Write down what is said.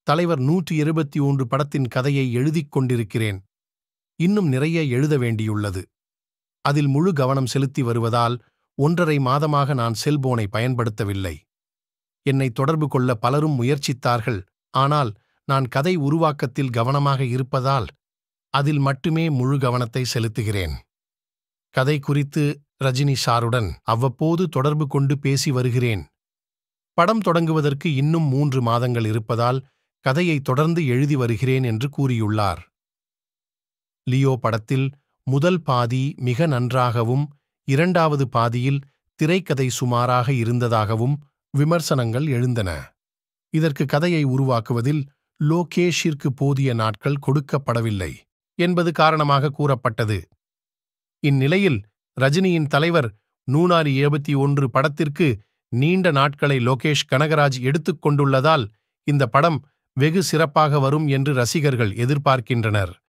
தலைவர் நூற்றி இருபத்தி ஒன்று படத்தின் கதையை எழுதிக் கொண்டிருக்கிறேன் இன்னும் நிறைய எழுத வேண்டியுள்ளது அதில் முழு கவனம் செலுத்தி வருவதால் ஒன்றரை மாதமாக நான் செல்போனை பயன்படுத்தவில்லை என்னை தொடர்பு கொள்ள பலரும் முயற்சித்தார்கள் ஆனால் நான் கதை உருவாக்கத்தில் கவனமாக இருப்பதால் அதில் மட்டுமே முழு கவனத்தை செலுத்துகிறேன் கதை குறித்து ரஜினி சாருடன் அவ்வப்போது தொடர்பு கொண்டு பேசி வருகிறேன் படம் தொடங்குவதற்கு இன்னும் மூன்று மாதங்கள் இருப்பதால் கதையை தொடர்ந்து எழுதி வருகிறேன் என்று கூறியுள்ளார் லியோ படத்தில் முதல் பாதி மிக நன்றாகவும் இரண்டாவது பாதியில் திரைக்கதை சுமாராக இருந்ததாகவும் விமர்சனங்கள் எழுந்தன இதற்கு கதையை உருவாக்குவதில் லோகேஷிற்கு போதிய நாட்கள் கொடுக்கப்படவில்லை என்பது காரணமாக கூறப்பட்டது இந்நிலையில் ரஜினியின் தலைவர் நூனாரி இருபத்தி ஒன்று படத்திற்கு நீண்ட நாட்களை லோகேஷ் கனகராஜ் எடுத்துக் கொண்டுள்ளதால் இந்த படம் வெகு சிறப்பாக வரும் என்று ரசிகர்கள் எதிர்பார்க்கின்றனர்